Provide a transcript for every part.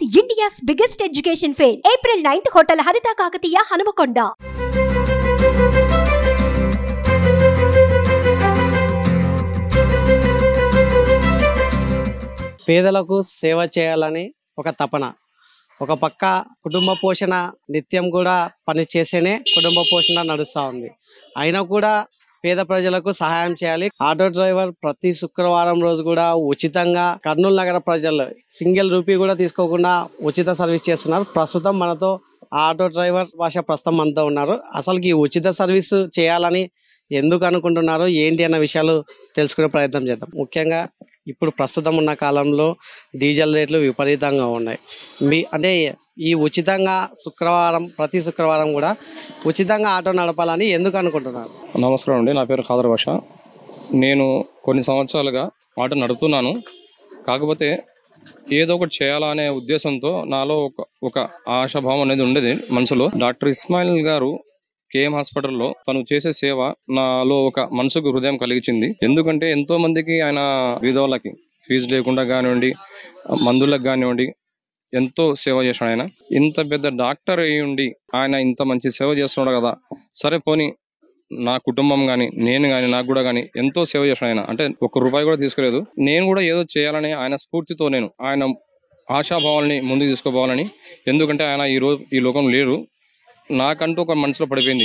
India's biggest education fair April ninth hotel Haritha Kakatiya Hanumakonda పేదలకు సేవ చేయాలని ఒక తపన ఒక పక్క కుటుంబ పోషణ నిత్యం కూడా పని చేసేనే కుటుంబ పోషణ నడుస్తూ ఉంది అయినా కూడా పేద ప్రజలకు సహాయం చేయాలి ఆటో డ్రైవర్ ప్రతి శుక్రవారం రోజు కూడా ఉచితంగా కర్నూలు నగర ప్రజలు సింగిల్ రూపీ కూడా తీసుకోకుండా ఉచిత సర్వీస్ చేస్తున్నారు ప్రస్తుతం మనతో ఆ ఆటో డ్రైవర్ భాష ప్రస్తుతం మనతో ఉన్నారు అసలుకి ఈ ఉచిత సర్వీస్ చేయాలని ఎందుకు అనుకుంటున్నారు ఏంటి అన్న విషయాలు తెలుసుకునే ప్రయత్నం చేద్దాం ముఖ్యంగా ఇప్పుడు ప్రస్తుతం ఉన్న కాలంలో డీజిల్ రేట్లు విపరీతంగా ఉన్నాయి మీ అంటే ఈ ఉచితంగా శుక్రవారం ప్రతి శుక్రవారం కూడా ఉచితంగా ఆటో నడపాలని ఎందుకు అనుకుంటున్నారు నమస్కారం అండి నా పేరు ఖాదర్ భాష నేను కొన్ని సంవత్సరాలుగా ఆటో నడుపుతున్నాను కాకపోతే ఏదో ఒకటి చేయాలా అనే ఉద్దేశంతో నాలో ఒక ఒక ఆశాభావం అనేది ఉండేది మనసులో డాక్టర్ ఇస్మాయిల్ గారు కేఎం హాస్పిటల్లో తను చేసే సేవ నాలో ఒక మనసుకు హృదయం కలిగించింది ఎందుకంటే ఎంతో మందికి ఆయన విధవులకి ఫీజు లేకుండా కానివ్వండి మందులకు కానివ్వండి ఎంతో సేవ చేశాడు ఆయన ఇంత పెద్ద డాక్టర్ అయి ఉండి ఆయన ఇంత మంచి సేవ చేస్తున్నాడు కదా సరే పోనీ నా కుటుంబం కానీ నేను కానీ నాకు కూడా కానీ ఎంతో సేవ చేశాను ఆయన అంటే ఒక్క రూపాయి కూడా తీసుకోలేదు నేను కూడా ఏదో చేయాలని ఆయన స్ఫూర్తితో నేను ఆయన ఆశాభావాల్ని ముందుకు తీసుకుపోవాలని ఎందుకంటే ఆయన ఈ రోజు ఈ లోకం లేరు నాకంటూ ఒక మనసులో పడిపోయింది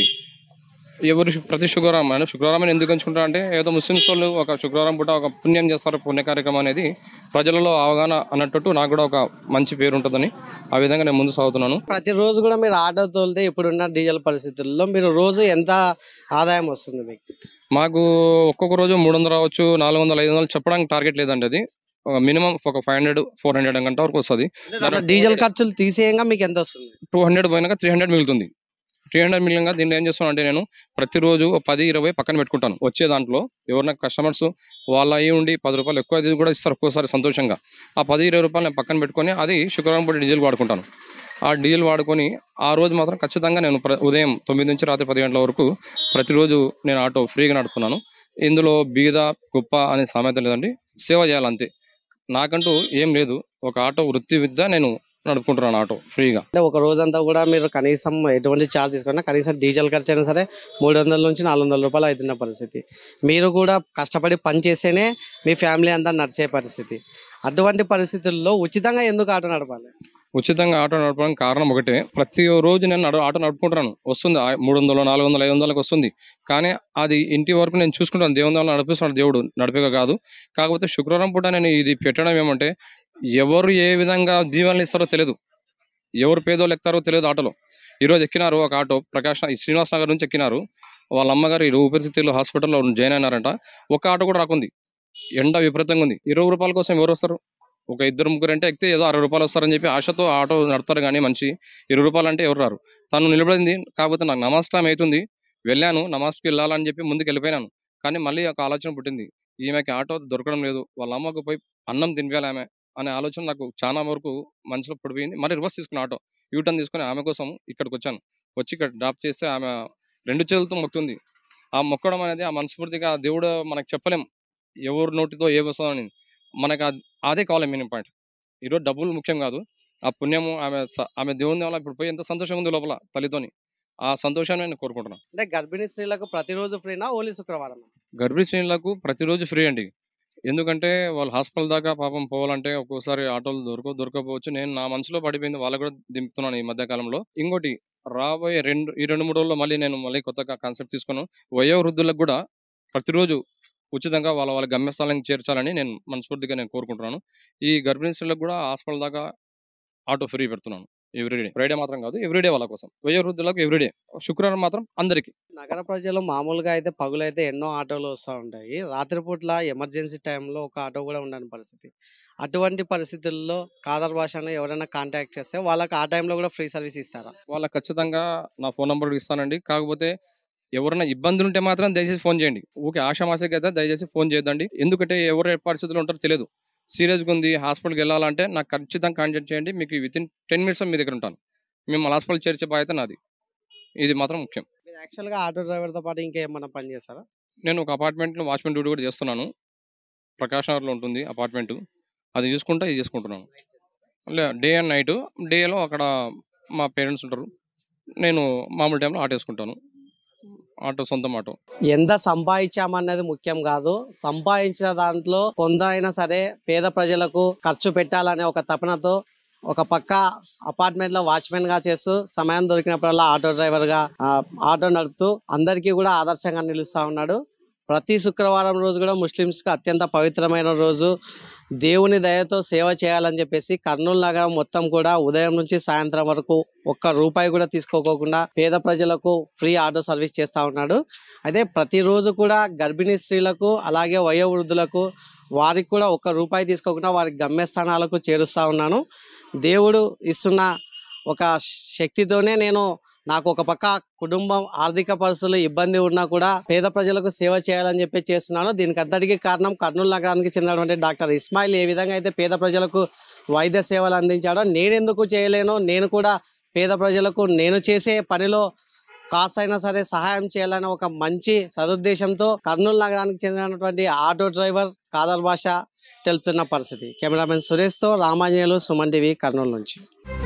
ఎవరు శు- ప్రతి శుక్రవారం అంటే శుక్రవారం అని ఎందుకు ఎంచుకుంటారు అంటే ఏదో ముస్లిమ్స్ వాళ్ళు ఒక శుక్రవారం పూట ఒక పుణ్యం చేస్తారు పుణ్య కార్యక్రమం అనేది ప్రజలలో అవగాహన అన్నట్టు నాకు కూడా ఒక మంచి పేరు ఉంటుందని ఆ విధంగా నేను ముందు సాగుతున్నాను ప్రతిరోజు కూడా మీరు ఆటో తోలితే ఇప్పుడున్న డీజిల్ పరిస్థితుల్లో మీరు రోజు ఎంత ఆదాయం వస్తుంది మీకు మాకు ఒక్కొక్క రోజు మూడు వందలు రావచ్చు నాలుగు వందలు ఐదు వందలు చెప్పడానికి టార్గెట్ లేదండి అది మినిమం ఒక ఫైవ్ హండ్రెడ్ ఫోర్ హండ్రెడ్ గంట వరకు వస్తుంది దాంట్లో డీజిల్ ఖర్చులు తీసేయంగా మీకు ఎంత వస్తుంది టూ హండ్రెడ్ పోయినాక త్రీ హండ్రెడ్ మిగులుతుంది త్రీ హండ్రెడ్ మిగిలిన దీన్ని ఏం చేస్తాను అంటే నేను ప్రతిరోజు ఒక పది ఇరవై పక్కన పెట్టుకుంటాను వచ్చే దాంట్లో ఎవరైనా కస్టమర్స్ వాళ్ళ అయి ఉండి పది రూపాయలు ఎక్కువ ఇది కూడా ఇస్తారు ఒక్కోసారి సంతోషంగా ఆ పది ఇరవై రూపాయలు నేను పక్కన పెట్టుకొని అది శుక్రవారం పూట డీజిల్ వాడుకుంటాను ఆ డీజిల్ వాడుకొని ఆ రోజు మాత్రం ఖచ్చితంగా నేను ప్ర- ఉదయం తొమ్మిది నుంచి రాత్రి పది గంటల వరకు ప్రతిరోజు నేను ఆటో ఫ్రీగా నడుపుతున్నాను ఇందులో బీద గొప్ప అనే సామెత లేదండి సేవ చేయాలంతే నాకంటూ ఏం లేదు ఒక ఆటో వృత్తి విద్య నేను నడుపుకుంటున్నాను ఆటో ఫ్రీగా అంటే ఒక రోజంతా కూడా మీరు కనీసం ఎటువంటి ఛార్జ్ తీసుకున్నా కనీసం డీజిల్ ఖర్చు అయినా సరే మూడు వందల నుంచి నాలుగు వందల రూపాయలు అవుతున్న పరిస్థితి మీరు కూడా కష్టపడి పని చేస్తేనే మీ ఫ్యామిలీ అంతా నడిచే పరిస్థితి అటువంటి పరిస్థితుల్లో ఉచితంగా ఎందుకు ఆటో నడపాలి ఉచితంగా ఆటో నడపడానికి కారణం ఒకటే ప్రతి రోజు నేను నడు ఆటో నడుపుకుంటున్నాను వస్తుంది ఆ మూడు వందలు నాలుగు వందలు ఐదు వందలకు వస్తుంది కానీ అది ఇంటి వరకు నేను చూసుకుంటాను దేవుని వల్ల నడిపిస్తున్నాడు దేవుడు నడిపేక కాదు కాకపోతే శుక్రవారం పూట నేను ఇది పెట్టడం ఏమంటే ఎవరు ఏ విధంగా జీవనలు ఇస్తారో తెలియదు ఎవరు పేదోళ్ళు ఎక్కుతారో తెలియదు ఆటోలో ఈరోజు ఎక్కినారు ఒక ఆటో ప్రకాష్ ఈ శ్రీనివాస్ నగర్ నుంచి ఎక్కినారు వాళ్ళ అమ్మగారు ఈ ఊపిరితిత్తులు హాస్పిటల్లో జాయిన్ అయినారంట ఒక ఆటో కూడా రాకుంది ఎండ విపరీతంగా ఉంది ఇరవై రూపాయల కోసం ఎవరు వస్తారు ఒక ఇద్దరు ముగ్గురు అంటే ఎక్కితే ఏదో అరవై రూపాయలు వస్తారని చెప్పి ఆశతో ఆటో నడతారు కానీ మనిషి ఇరవై రూపాయలు అంటే ఎవరు రారు తను నిలబడింది కాకపోతే నాకు నమాజ్ టైం అవుతుంది వెళ్ళాను నమాజ్కి వెళ్ళాలని చెప్పి ముందుకు వెళ్ళిపోయినాను కానీ మళ్ళీ ఒక ఆలోచన పుట్టింది ఈమెకి ఆటో దొరకడం లేదు వాళ్ళ అమ్మకు పోయి అన్నం తినిపించాలి ఆమె అనే ఆలోచన నాకు చాలా వరకు మనసులో పడిపోయింది మరి రివర్స్ తీసుకున్న ఆటో యూటర్న్ తీసుకుని ఆమె కోసం ఇక్కడికి వచ్చాను వచ్చి ఇక్కడ డ్రాప్ చేస్తే ఆమె రెండు చేతులతో మొక్కుతుంది ఆ మొక్కడం అనేది ఆ మనస్ఫూర్తిగా ఆ దేవుడు మనకు చెప్పలేం ఎవరి నోటితో ఏ వస్తుందని మనకు అది- అదే కావాలి మెయిన్ పాయింట్ ఈరోజు డబ్బులు ముఖ్యం కాదు ఆ పుణ్యము ఆమె స- ఆమె దేవుని వల్ల ఇప్పుడు పోయి ఎంత సంతోషంగా ఉంది లోపల తల్లితోని ఆ సంతోషాన్ని నేను కోరుకుంటున్నాను అంటే గర్భిణీ స్త్రీలకు ప్రతిరోజు ఫ్రీనా ఓన్లీ శుక్రవారం గర్భిణీ స్త్రీలకు ప్రతిరోజు ఫ్రీ అండి ఎందుకంటే వాళ్ళు హాస్పిటల్ దాకా పాపం పోవాలంటే ఒక్కోసారి ఆటోలు దొరక దొరకపోవచ్చు నేను నా మనసులో పడిపోయింది వాళ్ళకు కూడా దింపుతున్నాను ఈ మధ్య కాలంలో ఇంకోటి రాబోయే రెండు ఈ రెండు మూడు రోజుల్లో మళ్ళీ నేను మళ్ళీ కొత్తగా కాన్సెప్ట్ తీసుకున్నాను వయోవృద్ధులకు కూడా ప్రతిరోజు ఉచితంగా వాళ్ళ వాళ్ళ గమ్యస్థానానికి చేర్చాలని నేను మనస్ఫూర్తిగా నేను కోరుకుంటున్నాను ఈ గర్భిణీ స్త్రీలకు కూడా హాస్పిటల్ దాకా ఆటో ఫ్రీ పెడుతున్నాను ఎవ్రీడే ఫ్రైడే మాత్రం కాదు ఎవ్రీడే వాళ్ళ కోసం వయోవృద్ధులకు ఎవ్రీడే శుక్రవారం మాత్రం అందరికీ నగర ప్రజలు మామూలుగా అయితే పగులైతే ఎన్నో ఆటోలు వస్తూ ఉంటాయి రాత్రిపూట్ల ఎమర్జెన్సీ టైంలో ఒక ఆటో కూడా ఉండని పరిస్థితి అటువంటి పరిస్థితుల్లో కాదర్ భాషను ఎవరైనా కాంటాక్ట్ చేస్తే వాళ్ళకి ఆ టైంలో కూడా ఫ్రీ సర్వీస్ ఇస్తారా వాళ్ళకి ఖచ్చితంగా నా ఫోన్ నెంబర్ ఇస్తానండి కాకపోతే ఎవరైనా ఇబ్బందులు ఉంటే మాత్రం దయచేసి ఫోన్ చేయండి ఊకే ఆశామాసకి అయితే దయచేసి ఫోన్ చేయొద్దండి ఎందుకంటే ఎవరు ఏ పరిస్థితుల్లో ఉంటారో తెలియదు సీరియస్గా ఉంది హాస్పిటల్కి వెళ్ళాలంటే నాకు ఖచ్చితంగా కాంటాక్ట్ చేయండి మీకు విత్ ఇన్ టెన్ మినిట్స్ మీ దగ్గర ఉంటాను మిమ్మల్ని హాస్పిటల్ చేర్చే బాధ్యత నాది ఇది మాత్రం ముఖ్యం మీరు యాక్చువల్గా ఆటో డ్రైవర్తో పాటు ఇంకా ఏమన్నా పని చేస్తారా నేను ఒక అపార్ట్మెంట్లో వాచ్మెన్ డ్యూటీ కూడా చేస్తున్నాను ప్రకాష్ నగర్లో ఉంటుంది అపార్ట్మెంట్ అది చూసుకుంటా ఇది చేసుకుంటున్నాను డే అండ్ నైట్ డేలో అక్కడ మా పేరెంట్స్ ఉంటారు నేను మామూలు టైంలో ఆటో వేసుకుంటాను ఆటో సొంతం ఆటో ఎంత సంపాదించామన్నది ముఖ్యం కాదు సంపాదించిన దాంట్లో కొంత అయినా సరే పేద ప్రజలకు ఖర్చు పెట్టాలనే ఒక తపనతో ఒక పక్క అపార్ట్మెంట్ లో వాచ్మెన్ గా చేస్తూ సమయం దొరికినప్పుడల్లా ఆటో డ్రైవర్ గా ఆ, ఆటో నడుపుతూ అందరికీ కూడా ఆదర్శంగా నిలుస్తా ఉన్నాడు ప్రతి శుక్రవారం రోజు కూడా ముస్లిమ్స్ కి అత్యంత పవిత్రమైన రోజు దేవుని దయతో సేవ చేయాలని చెప్పేసి కర్నూలు నగరం మొత్తం కూడా ఉదయం నుంచి సాయంత్రం వరకు ఒక్క రూపాయి కూడా తీసుకోకోకుండా పేద ప్రజలకు ఫ్రీ ఆటో సర్వీస్ చేస్తా ఉన్నాడు అయితే ప్రతిరోజు కూడా గర్భిణీ స్త్రీలకు అలాగే వయోవృద్ధులకు వారికి కూడా ఒక్క రూపాయి తీసుకోకుండా వారి గమ్యస్థానాలకు చేరుస్తా ఉన్నాను దేవుడు ఇస్తున్న ఒక శక్తితోనే నేను నాకు ఒక పక్క కుటుంబం ఆర్థిక పరిస్థితులు ఇబ్బంది ఉన్నా కూడా పేద ప్రజలకు సేవ చేయాలని చెప్పి చేస్తున్నాను దీనికి అంతటికీ కారణం కర్నూలు నగరానికి చెందినటువంటి డాక్టర్ ఇస్మాయిల్ ఏ విధంగా అయితే పేద ప్రజలకు వైద్య సేవలు అందించాడో నేను ఎందుకు చేయలేను నేను కూడా పేద ప్రజలకు నేను చేసే పనిలో కాస్తైనా సరే సహాయం చేయాలనే ఒక మంచి సదుద్దేశంతో కర్నూలు నగరానికి చెందినటువంటి ఆటో డ్రైవర్ కాదర్ భాష తెలుపుతున్న పరిస్థితి కెమెరామెన్ సురేష్తో రామాంజనేయులు సుమన్ టీవీ కర్నూలు నుంచి